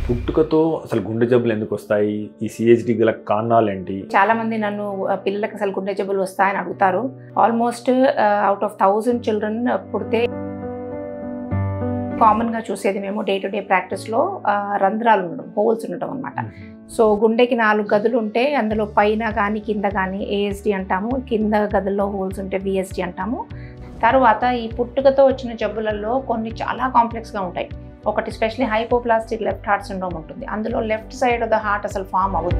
పుట్టుకతో అసలు గుండె జబ్బులు ఎందుకు వస్తాయి ఈ సిహెచ్డి గల కారణాలు ఏంటి చాలా మంది నన్ను ఆ, పిల్లలకు అసలు గుండె జబ్బులు వస్తాయని అడుగుతారు almost out of thousand children పుడితే కామన్గా చూసేది మేము డే టు డే ప్రాక్టీస్లో రంధ్రాలు ఉండడం హోల్స్ ఉండడం అనమాట సో గుండెకి నాలుగు గదులు ఉంటే అందులో పైన కానీ కింద కానీ ఏఎస్డి అంటాము కింద గదుల్లో హోల్స్ ఉంటే విఎస్డి అంటాము తర్వాత ఈ పుట్టుకతో వచ్చిన జబ్బులలో కొన్ని చాలా కాంప్లెక్స్గా ఉంటాయి ఒకటి specially hypoplastic left heart syndrome ఉంటుంది అందులో left side of the heart అసలు ఫామ్ అవ్వదు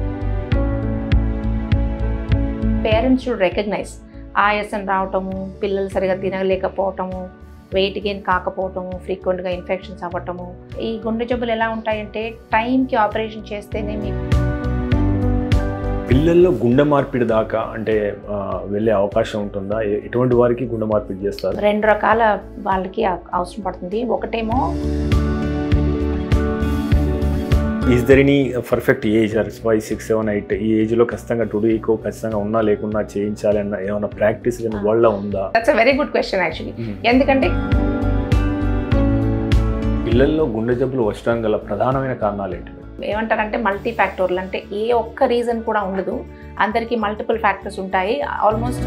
పేరెంట్స్ షుడ్ రికగ్నైజ్ ఆయాసం రావటము పిల్లలు సరిగా తినలేకపోవటము వెయిట్ గెయిన్ కాకపోవటము ఫ్రీక్వెంట్గా ఇన్ఫెక్షన్స్ అవ్వటము ఈ గుండె జబ్బులు ఎలా ఉంటాయంటే టైంకి ఆపరేషన్ చేస్తేనే మీకు పిల్లల్లో గుండె మార్పిడి దాకా అంటే ఆ, వెళ్ళే అవకాశం ఉంటుందా ఎ- ఎటువంటి వారికి గుండె మార్పిడి చేస్తారు రెండు రకాల వాళ్ళకి అవ- అవసరం పడుతుంది ఒకటేమో is there any perfect age or five six seven eight ఈ ఏజ్లో ఖచ్చితంగా టుడీకో ఖచ్చితంగా ఉన్నా లేకున్నా చేయించాలి అన్న ఏమైనా ప్రాక్టీస్ కానీ వాళ్ళ ఉందా that's a very good question actually ఎందుకంటే పిల్లల్లో గుండె జబ్బులు వచ్చడం గల ప్రధానమైన కారణాలు ఏంటి ఏమంటారంటే మల్టీ ఫ్యాక్టోర్లు అంటే ఏ ఒక్క రీజన్ కూడా ఉండదు అందరికీ మల్టిపుల్ ఫ్యాక్టర్స్ ఉంటాయి ఆల్మోస్ట్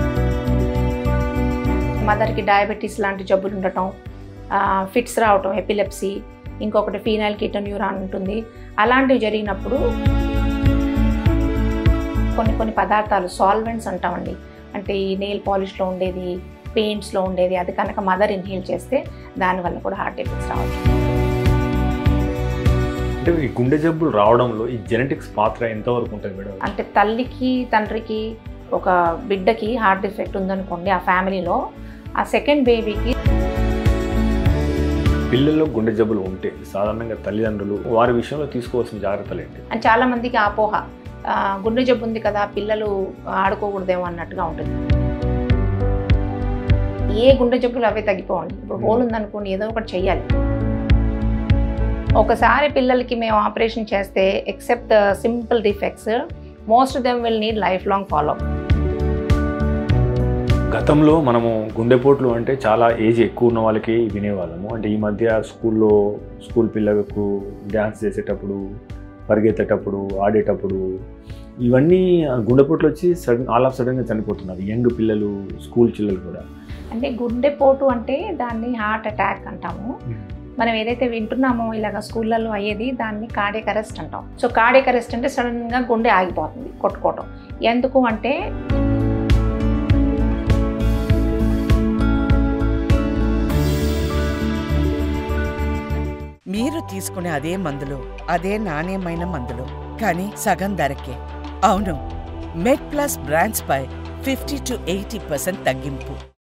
మదర్కి డయాబెటీస్ లాంటి జబ్బులు ఉండటం ఫిట్స్ రావటం ఎపిలెప్సీ ఇంకొకటి ఫీనైల్ న్యూరాన్ ఉంటుంది అలాంటివి జరిగినప్పుడు కొన్ని కొన్ని పదార్థాలు సాల్వెంట్స్ అంటామండి అంటే ఈ నెయిల్ పాలిష్లో ఉండేది పెయింట్స్లో ఉండేది అది కనుక మదర్ ఇన్హేల్ చేస్తే దానివల్ల కూడా హార్ట్ ఎఫెక్ట్స్ రావచ్చు అంటే ఈ గుండె జబ్బులు రావడంలో ఈ జెనెటిక్స్ పాత్ర ఎంతవరకు ఉంటుంది మేడం అంటే తల్లికి తండ్రికి ఒక బిడ్డకి హార్ట్ డిఫెక్ట్ ఉందనుకోండి ఆ ఫ్యామిలీలో ఆ సెకండ్ బేబీకి పిల్లల్లో గుండె జబ్బులు ఉంటే సాధారణంగా తల్లిదండ్రులు వారి విషయంలో తీసుకోవాల్సిన జాగ్రత్తలు ఏంటి అని చాలా మందికి అపోహ ఆ, గుండె జబ్బు ఉంది కదా పిల్లలు ఆడుకోకూడదేమో అన్నట్టుగా ఉంటుంది ఏ గుండె జబ్బులు అవే తగ్గిపోవండి ఇప్పుడు హోల్ ఉందనుకోండి ఏదో ఒకటి చెయ్యాలి ఒకసారి పిల్లలకి మేము ఆపరేషన్ చేస్తే except the simple defects most them will need life long follow గతంలో మనము గుండెపోట్లు అంటే చాలా ఏజ్ ఎక్కువ ఉన్న వాళ్ళకి వినేవాళ్ళము అంటే ఈ మధ్య స్కూల్లో స్కూల్ పిల్లలకు డ్యాన్స్ చేసేటప్పుడు పరిగెత్తేటప్పుడు ఆడేటప్పుడు ఇవన్నీ ఆ గుండెపోట్లు వచ్చి సడన్ ఆల్ ఆఫ్ సడన్గా చనిపోతున్నారు యంగ్ పిల్లలు స్కూల్ పిల్లలు కూడా అంటే గుండెపోటు అంటే దాన్ని హార్ట్ అటాక్ అంటాము మనం ఏదైతే వింటున్నామో ఇలాగ స్కూళ్ళల్లో అయ్యేది దాన్ని కార్డియక్ అరెస్ట్ అంటాం సో కార్డియక్ అరెస్ట్ అంటే సడన్గా గుండె ఆగిపోతుంది కొట్టుకోవటం ఎందుకు అంటే మీరు తీసుకునే అదే మందులు అదే నాణ్యమైన మందులు కానీ సగం ధరకే అవును మెడ్ ప్లస్ బ్రాండ్స్ పై ఫిఫ్టీ టు ఎయిటీ పర్సెంట్ తగ్గింపు